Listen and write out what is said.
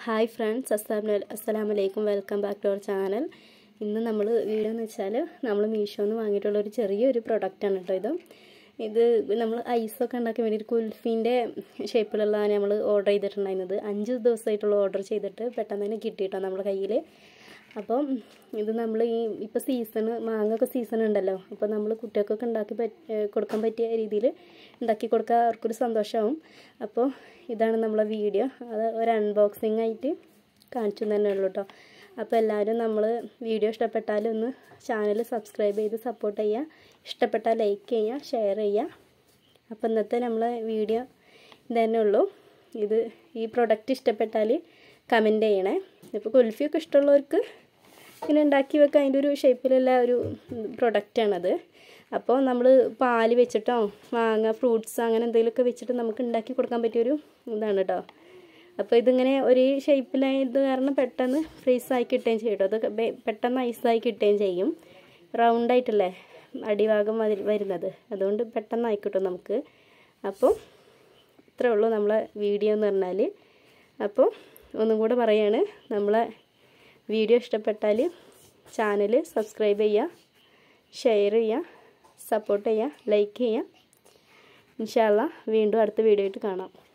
hi friends അസ്സാം അസ്സലാമു അലൈക്കും welcome back to our channel ഇന്ന് നമ്മൾ വീഡിയോ എന്ന് വെച്ചാൽ നമ്മൾ മീഷോന്ന് വാങ്ങിയിട്ടുള്ള ഒരു ചെറിയൊരു പ്രൊഡക്റ്റാണ് കേട്ടോ ഇത് ഇത് നമ്മൾ ഐസൊക്കെ ഉണ്ടാക്കാൻ വേണ്ടി ഒരു കുൽഫീൻ്റെ ഷേപ്പിലുള്ളതാണ് നമ്മൾ ഓർഡർ ചെയ്തിട്ടുണ്ടായിരുന്നത് അഞ്ച് ദിവസമായിട്ടുള്ള ഓർഡർ ചെയ്തിട്ട് പെട്ടെന്ന് തന്നെ കിട്ടിയിട്ടോ നമ്മുടെ കയ്യിൽ അപ്പം ഇത് നമ്മൾ ഈ ഇപ്പോൾ സീസൺ മാങ്ങൊക്കെ സീസൺ ഉണ്ടല്ലോ അപ്പോൾ നമ്മൾ കുട്ടികൾക്കൊക്കെ ഉണ്ടാക്കി കൊടുക്കാൻ പറ്റിയ രീതിയിൽ ഉണ്ടാക്കി കൊടുക്കാൻ അവർക്കൊരു സന്തോഷമാവും അപ്പോൾ ഇതാണ് നമ്മളെ വീഡിയോ അത് ഒരു അൺബോക്സിങ് ആയിട്ട് കാണിച്ചു തന്നെ ഉള്ളൂ കേട്ടോ അപ്പോൾ എല്ലാവരും നമ്മൾ വീഡിയോ ഇഷ്ടപ്പെട്ടാൽ ഒന്ന് ചാനൽ സബ്സ്ക്രൈബ് ചെയ്ത് സപ്പോർട്ട് ചെയ്യുക ഇഷ്ടപ്പെട്ടാൽ ലൈക്ക് ചെയ്യുക ഷെയർ ചെയ്യുക അപ്പോൾ ഇന്നത്തെ നമ്മളെ വീഡിയോ ഇതന്നെ ഉള്ളൂ ഇത് ഈ പ്രൊഡക്റ്റ് ഇഷ്ടപ്പെട്ടാൽ കമൻറ്റ് ചെയ്യണേ ഇപ്പോൾ കുൽഫിയൊക്കെ ഇഷ്ടമുള്ളവർക്ക് ഇങ്ങനെ ഉണ്ടാക്കി വെക്കാൻ അതിൻ്റെ ഒരു ഷേപ്പിലുള്ള ഒരു പ്രൊഡക്റ്റാണത് അപ്പോൾ നമ്മൾ പാല് വെച്ചിട്ടോ മാങ്ങ ഫ്രൂട്ട്സ് അങ്ങനെ എന്തെങ്കിലുമൊക്കെ വെച്ചിട്ട് നമുക്ക് ഉണ്ടാക്കി കൊടുക്കാൻ പറ്റിയൊരു ഇതാണ് കേട്ടോ അപ്പോൾ ഇതിങ്ങനെ ഒരു ഷേപ്പിലായത് കാരണം പെട്ടെന്ന് ഫ്രീസായി കിട്ടുകയും ചെയ്യും കേട്ടോ അത് പെട്ടെന്ന് ഐസായി കിട്ടുകയും ചെയ്യും റൗണ്ടായിട്ടല്ലേ അടിഭാഗം വരുന്നത് അതുകൊണ്ട് പെട്ടെന്ന് ആയിക്കിട്ടും നമുക്ക് അപ്പോൾ ഇത്രേ ഉള്ളൂ നമ്മളെ വീഡിയോ എന്ന് പറഞ്ഞാൽ അപ്പോൾ ഒന്നും കൂടെ പറയാണ് നമ്മളെ വീഡിയോ ഇഷ്ടപ്പെട്ടാൽ ചാനൽ സബ്സ്ക്രൈബ് ചെയ്യുക ഷെയർ ചെയ്യുക സപ്പോർട്ട് ചെയ്യുക ലൈക്ക് ചെയ്യുക ഇൻഷാല്ല വീണ്ടും അടുത്ത വീഡിയോ ആയിട്ട് കാണാം